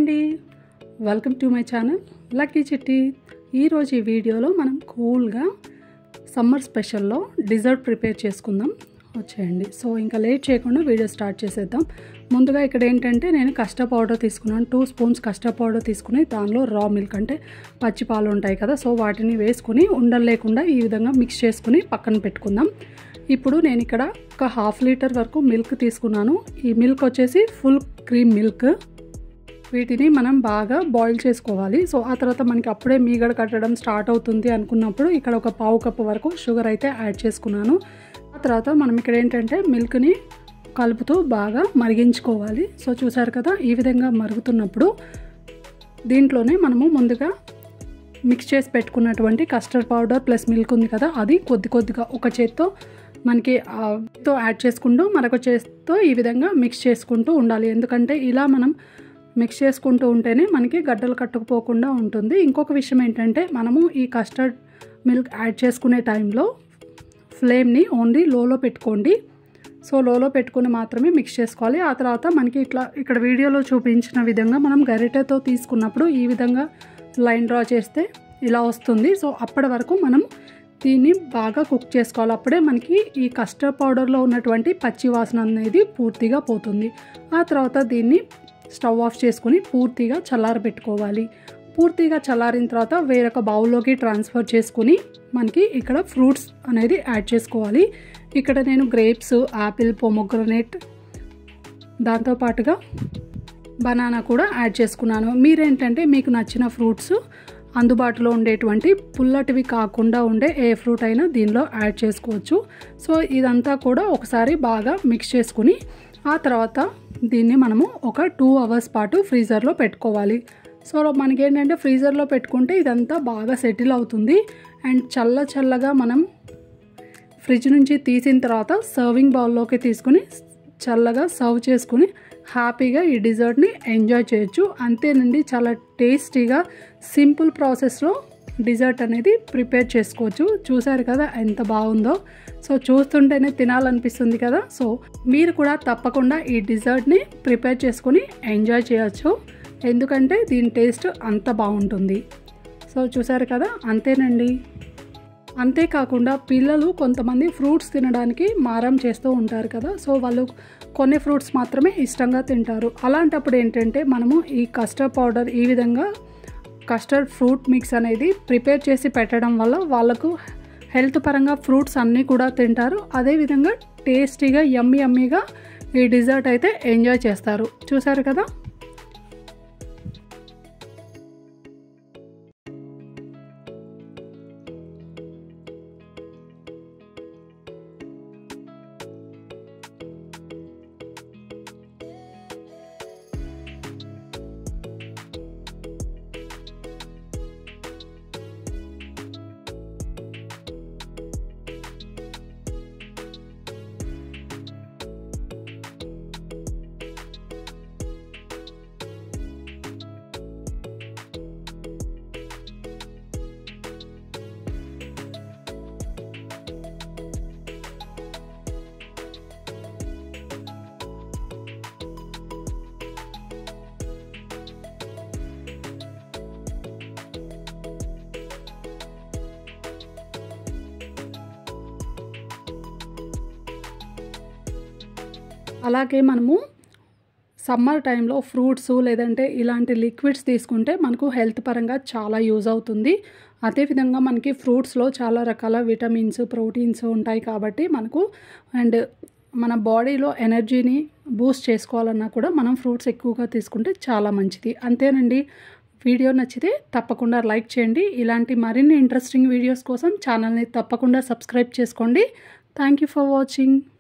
అండి welcome to my channel Lucky Chitti ఈరోజు ఈ వీడియోలో మనం కూల్గా సమ్మర్ స్పెషల్లో డిజర్ట్ ప్రిపేర్ చేసుకుందాం వచ్చేయండి సో ఇంకా లేట్ చేయకుండా వీడియో స్టార్ట్ చేసేద్దాం ముందుగా ఇక్కడ ఏంటంటే నేను కస్టర్డ్ పౌడర్ తీసుకున్నాను టూ స్పూన్స్ కస్టర్డ్ పౌడర్ తీసుకుని దానిలో రా మిల్క్ అంటే పచ్చి పాలు ఉంటాయి కదా సో వాటిని వేసుకుని ఉండలు లేకుండా ఈ విధంగా మిక్స్ చేసుకుని పక్కన పెట్టుకుందాం ఇప్పుడు నేను ఇక్కడ ఒక హాఫ్ లీటర్ వరకు మిల్క్ తీసుకున్నాను ఈ మిల్క్ వచ్చేసి ఫుల్ క్రీమ్ మిల్క్ వీటిని మనం బాగా బాయిల్ చేసుకోవాలి సో ఆ తర్వాత మనకి అప్పుడే మీగడ కట్టడం స్టార్ట్ అవుతుంది అనుకున్నప్పుడు ఇక్కడ ఒక పావు కప్పు వరకు షుగర్ అయితే యాడ్ చేసుకున్నాను ఆ తర్వాత మనం ఇక్కడ ఏంటంటే మిల్క్ని కలుపుతూ బాగా మరిగించుకోవాలి సో చూసారు కదా ఈ విధంగా మరుగుతున్నప్పుడు దీంట్లోనే మనము ముందుగా మిక్స్ చేసి పెట్టుకున్నటువంటి కస్టర్డ్ పౌడర్ ప్లస్ మిల్క్ ఉంది కదా అది కొద్ది కొద్దిగా ఒక చేత్తో మనకి తో యాడ్ చేసుకుంటూ మరొక చేత్తో ఈ విధంగా మిక్స్ చేసుకుంటూ ఉండాలి ఎందుకంటే ఇలా మనం మిక్స్ చేసుకుంటూ ఉంటేనే మనకి గడ్డలు కట్టుకుపోకుండా ఉంటుంది ఇంకొక విషయం ఏంటంటే మనము ఈ కస్టర్డ్ మిల్క్ యాడ్ చేసుకునే టైంలో ఫ్లేమ్ని ఓన్లీ లోలో పెట్టుకోండి సో లోలో పెట్టుకుని మాత్రమే మిక్స్ చేసుకోవాలి ఆ తర్వాత మనకి ఇట్లా ఇక్కడ వీడియోలో చూపించిన విధంగా మనం గరిటెతో తీసుకున్నప్పుడు ఈ విధంగా లైన్ డ్రా చేస్తే ఇలా వస్తుంది సో అప్పటి వరకు మనం దీన్ని బాగా కుక్ చేసుకోవాలి అప్పుడే మనకి ఈ కస్టర్డ్ పౌడర్లో ఉన్నటువంటి పచ్చి వాసన అనేది పూర్తిగా పోతుంది ఆ తర్వాత దీన్ని స్టవ్ ఆఫ్ చేసుకుని పూర్తిగా చల్లారబెట్టుకోవాలి పూర్తిగా చల్లారిన తర్వాత వేరొక బౌల్లోకి ట్రాన్స్ఫర్ చేసుకుని మనకి ఇక్కడ ఫ్రూట్స్ అనేది యాడ్ చేసుకోవాలి ఇక్కడ నేను గ్రేప్స్ యాపిల్ పొమోగ్రనేట్ దాంతోపాటుగా బనానా కూడా యాడ్ చేసుకున్నాను మీరేంటంటే మీకు నచ్చిన ఫ్రూట్స్ అందుబాటులో ఉండేటువంటి పుల్లటివి కాకుండా ఉండే ఏ ఫ్రూట్ అయినా దీనిలో యాడ్ చేసుకోవచ్చు సో ఇదంతా కూడా ఒకసారి బాగా మిక్స్ చేసుకుని ఆ తర్వాత దీన్ని మనము ఒక టూ అవర్స్ పాటు ఫ్రీజర్లో పెట్టుకోవాలి సో మనకేంటంటే ఫ్రీజర్లో పెట్టుకుంటే ఇదంతా బాగా సెటిల్ అవుతుంది అండ్ చల్ల చల్లగా మనం ఫ్రిడ్జ్ నుంచి తీసిన తర్వాత సర్వింగ్ బౌల్లోకి తీసుకుని చల్లగా సర్వ్ చేసుకుని హ్యాపీగా ఈ డిజర్ట్ని ఎంజాయ్ చేయొచ్చు అంతేనండి చాలా టేస్టీగా సింపుల్ ప్రాసెస్లో డిజర్ట్ అనేది ప్రిపేర్ చేసుకోవచ్చు చూసారు కదా ఎంత బాగుందో సో చూస్తుంటేనే తినాలనిపిస్తుంది కదా సో మీరు కూడా తప్పకుండా ఈ డిజర్ట్ని ప్రిపేర్ చేసుకుని ఎంజాయ్ చేయొచ్చు ఎందుకంటే దీని టేస్ట్ అంత బాగుంటుంది సో చూసారు కదా అంతేనండి అంతేకాకుండా పిల్లలు కొంతమంది ఫ్రూట్స్ తినడానికి మారం చేస్తూ ఉంటారు కదా సో వాళ్ళు కొన్ని ఫ్రూట్స్ మాత్రమే ఇష్టంగా తింటారు అలాంటప్పుడు ఏంటంటే మనము ఈ కస్టర్డ్ పౌడర్ ఈ విధంగా కస్టర్డ్ ఫ్రూట్ మిక్స్ అనేది ప్రిపేర్ చేసి పెట్టడం వల్ల వాళ్ళకు హెల్త్ పరంగా ఫ్రూట్స్ అన్నీ కూడా తింటారు అదేవిధంగా టేస్టీగా యమ్మీ యమ్మీగా ఈ డిజర్ట్ అయితే ఎంజాయ్ చేస్తారు చూసారు కదా అలాగే మనము సమ్మర్ టైంలో ఫ్రూట్స్ లేదంటే ఇలాంటి లిక్విడ్స్ తీసుకుంటే మనకు హెల్త్ పరంగా చాలా యూజ్ అవుతుంది అదేవిధంగా మనకి ఫ్రూట్స్లో చాలా రకాల విటమిన్స్ ప్రోటీన్స్ ఉంటాయి కాబట్టి మనకు అండ్ మన బాడీలో ఎనర్జీని బూస్ట్ చేసుకోవాలన్నా కూడా మనం ఫ్రూట్స్ ఎక్కువగా తీసుకుంటే చాలా మంచిది అంతేనండి వీడియో నచ్చితే తప్పకుండా లైక్ చేయండి ఇలాంటి మరిన్ని ఇంట్రెస్టింగ్ వీడియోస్ కోసం ఛానల్ని తప్పకుండా సబ్స్క్రైబ్ చేసుకోండి థ్యాంక్ యూ ఫర్ వాచింగ్